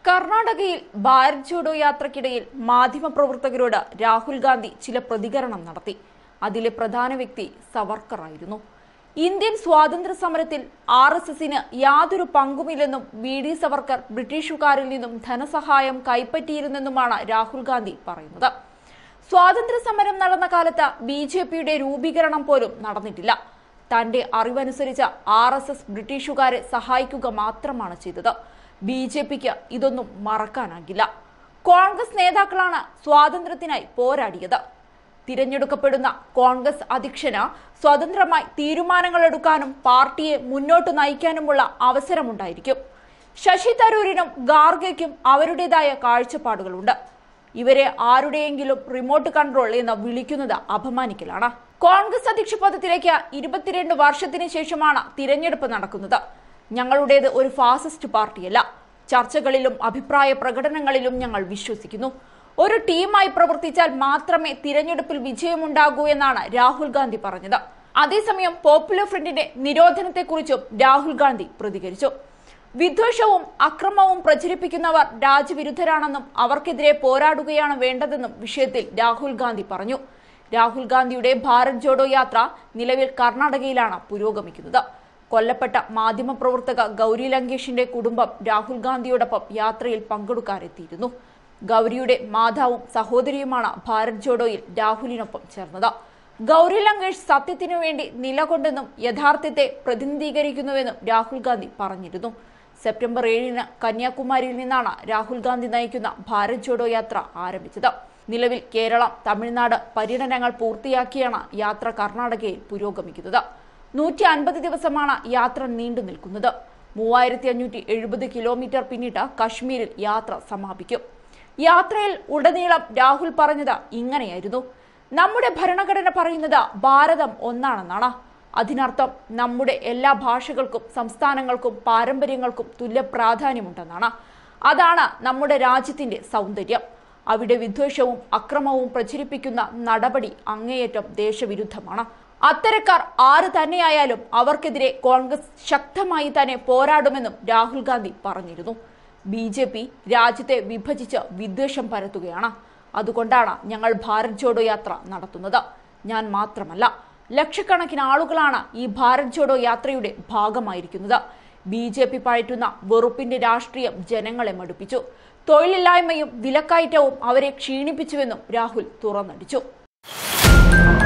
കർണാടകയിൽ ഭാരത് ജോഡോ യാത്രക്കിടയിൽ മാധ്യമപ്രവർത്തകരോട് രാഹുൽ ഗാന്ധി ചില പ്രതികരണം നടത്തി അതിലെ പ്രധാന വ്യക്തി സവർക്കർ ആയിരുന്നു ഇന്ത്യൻ സ്വാതന്ത്ര്യ സമരത്തിൽ ആർ എസ് എസിന് യാതൊരു പങ്കുമില്ലെന്നും വി ഡി സവർക്കർ ബ്രിട്ടീഷുകാരിൽ നിന്നും ധനസഹായം കൈപ്പറ്റിയിരുന്നെന്നുമാണ് രാഹുൽ ഗാന്ധി പറയുന്നത് സ്വാതന്ത്ര്യ സമരം നടന്ന കാലത്ത് ബി ജെ പിയുടെ രൂപീകരണം പോലും നടന്നിട്ടില്ല തന്റെ അറിവനുസരിച്ച് ആർ എസ് എസ് ബ്രിട്ടീഷുകാരെ സഹായിക്കുക മാത്രമാണ് ചെയ്തത് ബി ജെ പിക്ക് ഇതൊന്നും മറക്കാനാകില്ല കോൺഗ്രസ് നേതാക്കളാണ് സ്വാതന്ത്ര്യത്തിനായി പോരാടിയത് തിരഞ്ഞെടുക്കപ്പെടുന്ന കോൺഗ്രസ് അധ്യക്ഷന് സ്വതന്ത്രമായി തീരുമാനങ്ങൾ എടുക്കാനും പാർട്ടിയെ മുന്നോട്ട് നയിക്കാനുമുള്ള അവസരമുണ്ടായിരിക്കും ശശി തരൂരിനും ഗാർഗയ്ക്കും അവരുടേതായ കാഴ്ചപ്പാടുകളുണ്ട് ഇവരെ ആരുടെയെങ്കിലും റിമോട്ട് കൺട്രോൾ എന്ന് വിളിക്കുന്നത് അപമാനിക്കലാണ് കോൺഗ്രസ് അധ്യക്ഷ പദത്തിലേക്ക് ഇരുപത്തിരണ്ട് വർഷത്തിന് ശേഷമാണ് തിരഞ്ഞെടുപ്പ് നടക്കുന്നത് ഞങ്ങളുടേത് ഒരു ഫാസിസ്റ്റ് പാർട്ടിയല്ല ചർച്ചകളിലും അഭിപ്രായ പ്രകടനങ്ങളിലും ഞങ്ങൾ വിശ്വസിക്കുന്നു ഒരു ടീമായി പ്രവർത്തിച്ചാൽ മാത്രമേ തിരഞ്ഞെടുപ്പിൽ വിജയമുണ്ടാകൂ എന്നാണ് രാഹുൽ ഗാന്ധി പറഞ്ഞത് അതേസമയം പോപ്പുലർ ഫ്രണ്ടിന്റെ നിരോധനത്തെക്കുറിച്ചും രാഹുൽ ഗാന്ധി പ്രതികരിച്ചു വിദ്വേഷവും അക്രമവും പ്രചരിപ്പിക്കുന്നവർ രാജ്യവിരുദ്ധരാണെന്നും അവർക്കെതിരെ പോരാടുകയാണ് വേണ്ടതെന്നും വിഷയത്തിൽ രാഹുൽ ഗാന്ധി പറഞ്ഞു രാഹുൽ ഗാന്ധിയുടെ ഭാരത് ജോഡോ യാത്ര നിലവിൽ കർണാടകയിലാണ് പുരോഗമിക്കുന്നത് കൊല്ലപ്പെട്ട മാധ്യമപ്രവർത്തക ഗൗരി ലങ്കേഷിന്റെ കുടുംബം രാഹുൽ ഗാന്ധിയോടൊപ്പം യാത്രയിൽ പങ്കെടുക്കാനെത്തിയിരുന്നു ഗൗരിയുടെ മാതാവും സഹോദരിയുമാണ് ഭാരത് ജോഡോയിൽ രാഹുലിനൊപ്പം ചേർന്നത് ഗൗരി ലങ്കേഷ് സത്യത്തിനു വേണ്ടി നിലകൊണ്ടെന്നും യഥാർത്ഥത്തെ പ്രതിനിധീകരിക്കുന്നുവെന്നും രാഹുൽ ഗാന്ധി പറഞ്ഞിരുന്നു സെപ്റ്റംബർ ഏഴിന് കന്യാകുമാരിയിൽ നിന്നാണ് രാഹുൽ ഗാന്ധി നയിക്കുന്ന ഭാരത് ജോഡോ യാത്ര ആരംഭിച്ചത് നിലവിൽ കേരളം തമിഴ്നാട് പര്യടനങ്ങൾ പൂർത്തിയാക്കിയാണ് യാത്ര കർണാടകയിൽ പുരോഗമിക്കുന്നത് നൂറ്റി അൻപത് ദിവസമാണ് യാത്ര നീണ്ടു നിൽക്കുന്നത് മൂവായിരത്തി അഞ്ഞൂറ്റി എഴുപത് കിലോമീറ്റർ പിന്നിട്ട് കശ്മീരിൽ യാത്ര സമാപിക്കും യാത്രയിൽ ഉടനീളം രാഹുൽ പറഞ്ഞത് ഇങ്ങനെയായിരുന്നു നമ്മുടെ ഭരണഘടന പറയുന്നത് ഭാരതം ഒന്നാണെന്നാണ് അതിനർത്ഥം നമ്മുടെ എല്ലാ ഭാഷകൾക്കും സംസ്ഥാനങ്ങൾക്കും പാരമ്പര്യങ്ങൾക്കും തുല്യ പ്രാധാന്യമുണ്ടെന്നാണ് അതാണ് നമ്മുടെ രാജ്യത്തിന്റെ സൗന്ദര്യം അവിടെ വിദ്വേഷവും അക്രമവും പ്രചരിപ്പിക്കുന്ന നടപടി അങ്ങേയറ്റം ദേശവിരുദ്ധമാണ് അത്തരക്കാർ ആര് തന്നെയായാലും അവർക്കെതിരെ കോൺഗ്രസ് ശക്തമായി തന്നെ പോരാടുമെന്നും രാഹുൽ ഗാന്ധി പറഞ്ഞിരുന്നു ബി ജെ പി രാജ്യത്തെ വിഭജിച്ച് വിദ്വേഷം പരത്തുകയാണ് അതുകൊണ്ടാണ് ഞങ്ങൾ ഭാരത് ജോഡോ യാത്ര നടത്തുന്നത് ഞാൻ മാത്രമല്ല ലക്ഷക്കണക്കിന് ആളുകളാണ് ഈ ഭാരത് ജോഡോ യാത്രയുടെ ഭാഗമായിരിക്കുന്നത് ബി ജെ പി പയറ്റുന്ന വെറുപ്പിന്റെ രാഷ്ട്രീയം ജനങ്ങളെ മടുപ്പിച്ചു തൊഴിലില്ലായ്മയും വിലക്കയറ്റവും അവരെ ക്ഷീണിപ്പിച്ചുവെന്നും രാഹുൽ തുറന്നടിച്ചു